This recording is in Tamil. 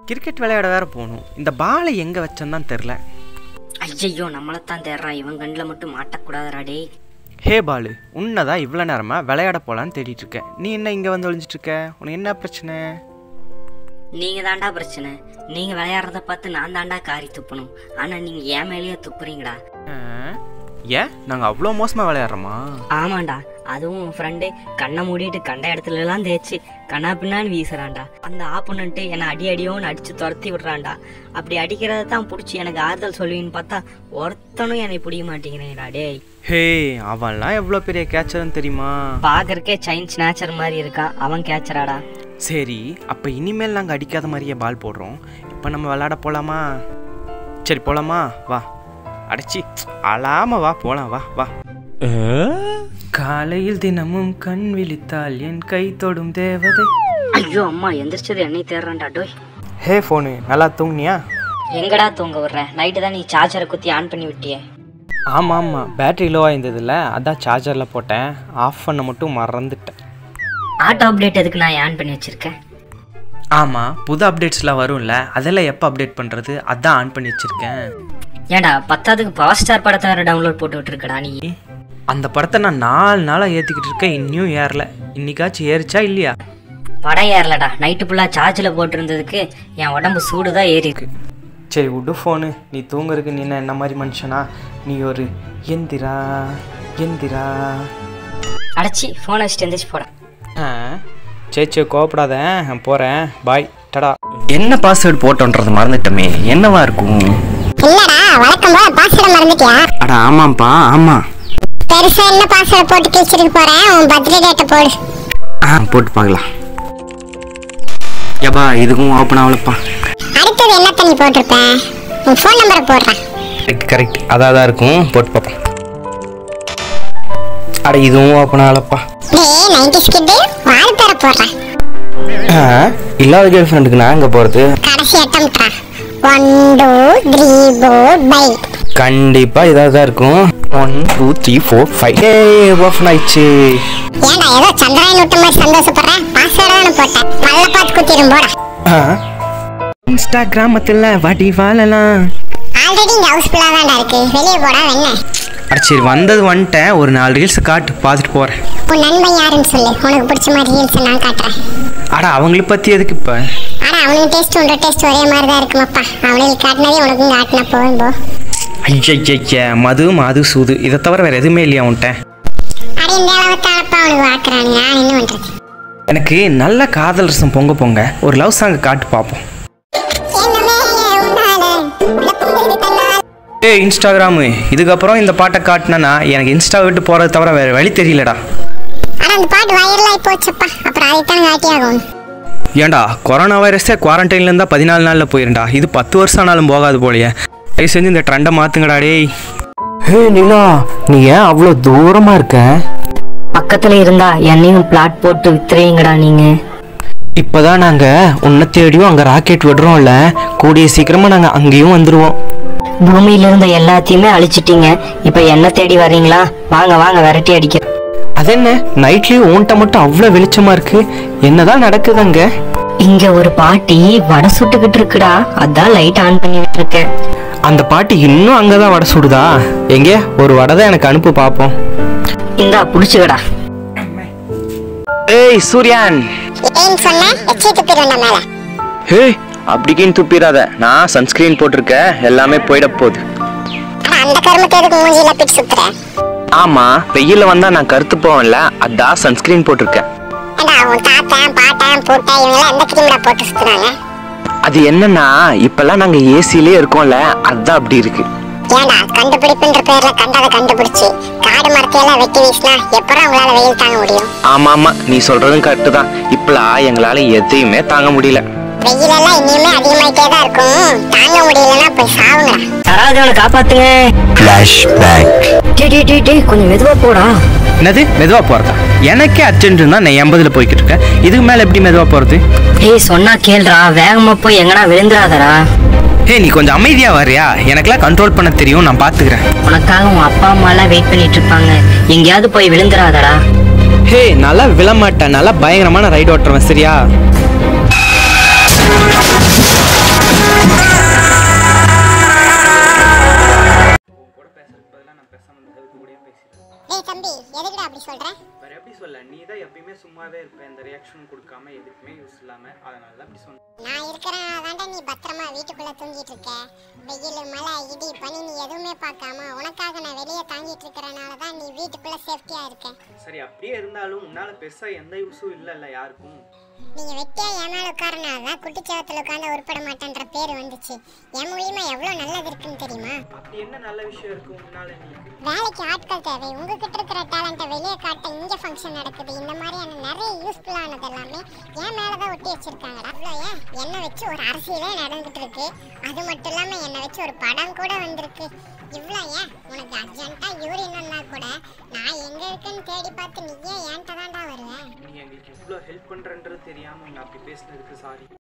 கிரிக்கெட் விளையாட வேற போகணும் இந்த பாலை எங்கே வச்சேன்னு தான் தெரில ஐயையோ நம்மளைத்தான் தேடுறான் இவன் கண்ணில் மட்டும் மாட்டக்கூடாதுடா டேய் ஹே பாலு உன்னதான் இவ்வளோ நேரமாக விளையாட போகலான்னு தேடிட்டு இருக்கேன் நீ என்ன இங்கே வந்து ஒளிஞ்சிட்டு இருக்க உனக்கு என்ன பிரச்சனை நீங்க தாண்டா பிரச்சனை நீங்க விளையாடுறத பார்த்து நான் தாண்டா காரி துப்பணும் ஆனா நீங்க என் மேலேயே துப்புறீங்கடா ஆ? ஏன் நாங்கள் அவ்வளோ மோசமாக விளையாடுறோமா ஆமாண்டா அதுவும் உன் ஃப்ரெண்டு கண்ணை மூடிட்டு கண்ட இடத்துல எல்லாம் தேய்ச்சி கண்ணா பின்னான்னு வீசுறான்டா அந்த ஆப்போனண்ட்டு என்னை அடி அடியோன்னு அடிச்சு துரத்தி விடுறான்டா அப்படி அடிக்கிறத தான் பிடிச்சி எனக்கு ஆறுதல் சொல்லுவீன்னு பார்த்தா ஒருத்தனும் என்னை பிடிக்க மாட்டேங்கிறேன்டா டேய் ஹே அவன்லாம் எவ்வளோ பெரிய கேட்சர்னு தெரியுமா பார்க்கறக்கே சைன் ஸ்நாச்சர் மாதிரி இருக்கான் அவன் கேட்சராடா சரி அப்போ இனிமேல் நாங்கள் அடிக்காத மாதிரியே பால் போடுறோம் இப்போ நம்ம விளையாட போகலாமா சரி போகலாமா வா அடைச்சி அழாம வா போகலாம் வா வா காலையில் தினமும் கண் விழித்தால் என் கை தொடும் தேவதை ஐயோ அம்மா எந்திரிச்சது என்னை தேடுறான்டா டோய் ஹே ஃபோனு நல்லா தூங்குனியா எங்கடா தூங்க விடுற நைட்டு தான் நீ சார்ஜரை குத்தி ஆன் பண்ணி விட்டியே ஆமாம் ஆமாம் பேட்டரி லோவாக இருந்ததில்ல அதான் சார்ஜரில் போட்டேன் ஆஃப் பண்ண மட்டும் மறந்துட்டேன் ஆட்டோ அப்டேட் எதுக்கு நான் ஆன் பண்ணி வச்சிருக்கேன் ஆமாம் புது அப்டேட்ஸ்லாம் வரும்ல அதெல்லாம் எப்போ அப்டேட் பண்ணுறது அதான் ஆன் பண்ணி வச்சுருக்கேன் ஏன்டா பத்தாவதுக்கு பவர் ஸ்டார் படத்தை வேற டவுன்லோட் போட்டு விட்டுருக்கடா நீ அந்த படத்தை நான் நாலு நாளாக ஏற்றிக்கிட்டு இருக்கேன் இன்னும் ஏறல இன்னைக்காச்சும் ஏறிச்சா இல்லையா படம் ஏறலடா நைட்டு ஃபுல்லாக சார்ஜில் போட்டிருந்ததுக்கு என் உடம்பு சூடு தான் ஏறி இருக்கு சரி விடு ஃபோனு நீ தூங்குறதுக்கு நீ என்ன என்ன மாதிரி மனுஷனா நீ ஒரு எந்திரா எந்திரா அடைச்சி ஃபோனை வச்சுட்டு எந்திரிச்சு போட ஆ சரி சரி கோவப்படாத நான் போகிறேன் பாய் டடா என்ன பாஸ்வேர்டு போட்டோன்றது மறந்துட்டோமே என்னவா இருக்கும் இல்லடா வழக்கம் போல பாஸ்வேர்டை மறந்துட்டியா அட ஆமாம்ப்பா ஆமாம் பெருசா என்ன பாஸ்வேர்டு போட்டு கிழிச்சிட்டு போறேன் உன் பர்த்டே டேட்டை போடு ஆ போட்டு பார்க்கலாம் ஏப்பா இதுக்கும் ஓப்பன் ஆகலப்பா அடுத்தது என்ன தண்ணி போட்டிருப்பேன் உன் ஃபோன் நம்பரை போடுறேன் கரெக்ட் கரெக்ட் அதாக தான் இருக்கும் போட்டு பார்ப்போம் அட இதுவும் ஓப்பன் ஆகலப்பா டேய் நைன்டி ஸ்கிட்டு வாழ் பேரை போடுறேன் ஆ இல்லாத கேர்ள் ஃப்ரெண்டுக்கு நான் எங்கே போகிறது கடைசி அட்டம்ட்ரா ஒன் டூ த்ரீ ஃபோர் பை கண்டிப்பாக இதாக தான் இருக்கும் one two three four five ஏ ஓப்பன் ஆயிடுச்சு ஏன்டா ஏதோ சந்திராயன் விட்ட மாதிரி சந்தோஷப்படுறேன் பாஸ்வேர்டை தானே போட்டேன் பல்ல பார்த்து குத்திடும் போடா இன்ஸ்டாகிராமத்தில் வடி வாழலாம் ஆல்ரெடி இங்க ஹவுஸ்ஃபுல்லாக தான்டா இருக்கு வெளியே போடா என்ன அட சரி வந்தது வந்துட்டேன் ஒரு நாலு ரீல்ஸ் காட்டு பார்த்துட்டு போகிறேன் உன் நண்பன் யாருன்னு சொல்லு உனக்கு பிடிச்ச மாதிரி ரீல்ஸ் நான் காட்டுறேன் அட அவங்கள பற்றி எதுக்கு இப்போ ஆனா அவனுக்கு டேஸ்ட் உன்ற டேஸ்ட் ஒரே மாதிரி தான் இருக்குமாப்பா அவனுக்கு காட்டினதே உனக்கும் காட்டினா போதும் போ ஐயய்ய மது மது சூது இதை தவிர வேறு எதுவுமே இல்லையா உன்ட்ட அட இந்த அளவுக்கு தானப்பா அவனுக்கு வாக்குறானு நான் என்ன பண்றது எனக்கு நல்ல காதல் ரசம் பொங்க பொங்க ஒரு லவ் சாங் காட்டு பார்ப்போம் என்னமே உன்னால உனக்கு தன்னால் ஏய் இன்ஸ்டாகிராமு இதுக்கப்புறம் இந்த பாட்டை காட்டினா எனக்கு இன்ஸ்டா விட்டு போகிறது தவிர வேறு வழி தெரியலடா ஆனா அந்த பாட்டு வைரல் ஆகி போச்சுப்பா அப்புறம் அதைத்தான் காட்டி ஆகும் ஏன்டா கொரோனா வைரஸே குவாரண்டைன்ல இருந்தா பதினாலு நாளில் போயிருண்டா இது பத்து வருஷம் ஆனாலும் போகாது போலயே தயவு செஞ்சு இந்த ட்ரெண்டை மாற்றுங்கடா டேய் ஹே நிலா நீ ஏன் அவ்வளோ தூரமாக இருக்க பக்கத்தில் இருந்தா என்னையும் பிளாட் போட்டு வித்துறீங்கடா நீங்கள் இப்போதான் நாங்கள் உன்னை தேடியும் அங்கே ராக்கெட் விடுறோம்ல கூடிய சீக்கிரமாக நாங்கள் அங்கேயும் வந்துடுவோம் பூமியில இருந்த எல்லாத்தையுமே அழிச்சிட்டீங்க இப்போ என்ன தேடி வர்றீங்களா வாங்க வாங்க விரட்டி அடிக்க அது என்ன நைட்லேயும் உன்கிட்ட மட்டும் அவ்வளோ வெளிச்சமாக இருக்கு என்னதான் நடக்குது அங்கே இங்க ஒரு பாட்டி வடை சுட்டுக்கிட்டு இருக்குடா அதான் லைட் ஆன் பண்ணி விட்டுருக்கேன் அந்த பாட்டி இன்னும் அங்கே தான் வடை சுடுதா எங்கே ஒரு வடை தான் எனக்கு அனுப்பு பார்ப்போம் இந்தா புடிச்சுக்கடா ஏய் சூர்யான் ஏன்னு சொன்ன எச்சி துப்பிடுவேன் மேல ஹே அப்படிக்கின்னு துப்பிடாத நான் சன்ஸ்கிரீன் போட்டிருக்கேன் எல்லாமே போயிட போகுது ஆனா அந்த கருமத்தை எதுக்கு மூஞ்சில பிட் சுத்துற ஆமா வெயில்ல வந்தா நான் கருத்து போவேன்ல அதான் சன்ஸ்கிரீன் போட்டிருக்கேன் ஏண்டா உன் தாத்தன் பாட்டன் பூட்டன் இவங்க எல்லாம் எந்த கிரீம்டா போட்டு சுத்துறாங்க அது என்னன்னா இப்பெல்லாம் நாங்க ஏசிலே இருக்கோம்ல அதான் அப்படி இருக்கு ஏண்டா கண்டுபிடிப்புன்ற பேர்ல கண்டதை கண்டுபிடிச்சு காடு மரத்தையெல்லாம் வெட்டி வீசினா எப்பறம் உங்களால வெயில் தாங்க முடியும் ஆமா ஆமா நீ சொல்றதும் கரெக்டு தான் இப்பெல்லாம் எங்களால எதையுமே தாங்க முடியல வெயில் எல்லாம் இனிமே அதிகமாயிட்டே தான் இருக்கும் தாங்க முடியலன்னா போய் சாவுங்கடா யாராவது அவனை காப்பாத்துங்க டேய், டேய், டேய், டேய், கொஞ்சம் மெதுவா போடா என்னது மெதுவா போறதா எனக்கே அர்ஜென்ட் இருந்தா நான் எண்பதுல போய்கிட்டு இருக்கேன் இதுக்கு மேல எப்படி மெதுவா போறது ஏய் சொன்னா கேளுடா வேகமா போய் எங்கனா விழுந்துடாதடா ஏய் நீ கொஞ்சம் அமைதியா வரியா எனக்கெல்லாம் கண்ட்ரோல் பண்ண தெரியும் நான் பாத்துக்கிறேன் உனக்காக உன் அப்பா அம்மா எல்லாம் வெயிட் பண்ணிட்டு இருப்பாங்க எங்கேயாவது போய் விழுந்துடாதடா ஹே நல்லா விழமாட்டேன் நல்லா பயங்கரமான ரைடு ஓட்டுறேன் சரியா கொடுக்காம எதுக்குமே யூஸ் இல்லாமல் அதனால தான் அப்படி சொன்னேன் நான் இருக்கிறனால தாண்டா நீ பத்திரமா வீட்டுக்குள்ள தூங்கிட்டு இருக்க வெயில் மழை இடி பனி நீ எதுவுமே பார்க்காம உனக்காக நான் வெளியே தாங்கிட்டு இருக்கிறனால தான் நீ வீட்டுக்குள்ள சேஃப்டியா இருக்க சரி அப்படியே இருந்தாலும் உன்னால் பெருசாக எந்த யூஸும் இல்லைல்ல யாருக்கும் நீங்க வெட்டியா என் மேல உட்காரனால தான் குட்டிச்சவத்துல உட்காந்து உருப்பட மாட்டேன்ற பேர் வந்துச்சு என் மூலியமா எவ்வளவு நல்லது இருக்குன்னு தெரியுமா அப்படி என்ன நல்ல விஷயம் இருக்கு உன்னால நீ வேலைக்கு ஆட்கள் தேவை உங்ககிட்ட இருக்கிற டேலண்ட்டை வெளியே காட்ட இங்க ஃபங்க்ஷன் நடக்குது இந்த மாதிரியான நிறைய யூஸ்ஃபுல்லானது எல்லாமே என் மேலதான் ஒட்டி வச்சிருக்காங்கடா அவ்வளோ ஏன் என்னை வச்சு ஒரு அரசியலே நடந்துட்டு இருக்கு அது மட்டும் இல்லாம என்னை வச்சு ஒரு படம் கூட வந்திருக்கு இவ்வளோ ஏன் உனக்கு அர்ஜென்ட்டா யூரின்னா கூட நான் எங்க இருக்குன்னு தேடி பார்த்து நீயே ஏன்ட்ட தான்டா வருவேன் நீ எங்களுக்கு இவ்வளோ ஹெல்ப் பண்ணுறன்றது தெரியாமல் உன்னை அப்படி பேசுனதுக்கு சாரி